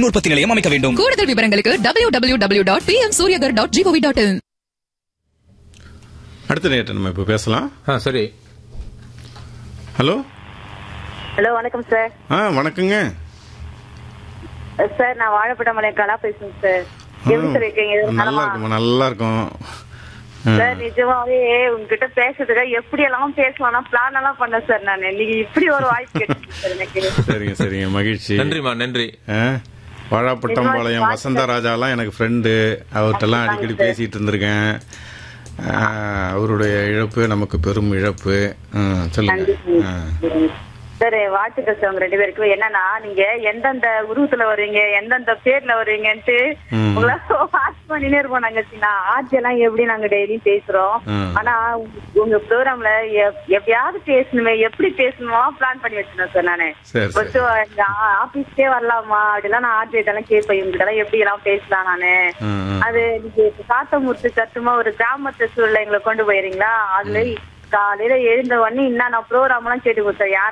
மின் உற்பத்தி நிலையம் அமைக்க வேண்டும் கூடுதல் விவரங்களுக்கு W W W dot P M Suryaghar dot G O V dot in அடுத்த நேற்று நம்ம இப்போ பேசலாம் ஆ சரி ஹலோ ஹலோ வணக்கம் சார் ஆ வணக்கங்க சார் நான் வாழைப்பட்டமலை கலா பேசுறேன் சார் எப்படி சார் இருக்கீங்க ஆ, நல்லா நலமா? இருக்குமா நல்லா இருக்கும் ஆ, சார் நிஜமாவே உங்ககிட்ட பேசுறதுக்கு எப்படி எல்லாம் பேசலாம் பிளான் எல்லாம் பண்ணேன் சார் நான் நீங்க இப்படி ஒரு வாய்ப்பு கிடைச்சிருக்கு சார் எனக்கு சரிங்க சரிங்க மகிழ்ச்சி நன்றிமா நன்றி ஆ, வாழாப்பட்டம்பாளையம் வசந்த ராஜாலாம் எனக்கு ஃப்ரெண்டு அவர்கிட்டலாம் அடிக்கடி பேசிட்டு இருந்திருக்கேன் ஆ, அவருடைய இழப்பு நமக்கு பெரும் இழப்பு ஆ, சொல்லுங்க ஆ. சார் வாழ்த்துக்கள் சார் உங்க ரெண்டு பேருக்கும் என்னன்னா நீங்க எந்தெந்த உருவத்துல வருவீங்க எந்தெந்த பேர்ல வருவீங்கன்ட்டு ம். உங்களை வாட்ச் பண்ணினே இருப்போம் நாங்க சின்ன ஆட்சி எல்லாம் எப்படி நாங்க டெய்லியும் பேசுறோம் ம். ஆனா உங்க- உங்க ப்ரோக்ராம்ல எப்படியாவது பேசணுமே எப்படி பேசணுமா பிளான் பண்ணி வச்சிருந்தேன் சார் நானு சரி, சரி. ஃபர்ஸ்ட் ஆபீஸ்க்கே வரலாமா அப்படிலாம் நான் ஆர்ஜி எல்லாம் கேட்பேன் இவங்க எல்லாம் எப்படி எல்லாம் பேசலாம் நானு ம், ம். அது நீங்க காத்தமுத்து சத்துமா ஒரு கிராமத்து சூழல எங்களை கொண்டு போயிருங்களா அதுல காலையில எழுந்த உடனே இன்னும் நான் ப்ரோக்ராம் எல்லாம் கேட்டு கொடுத்தேன் யார்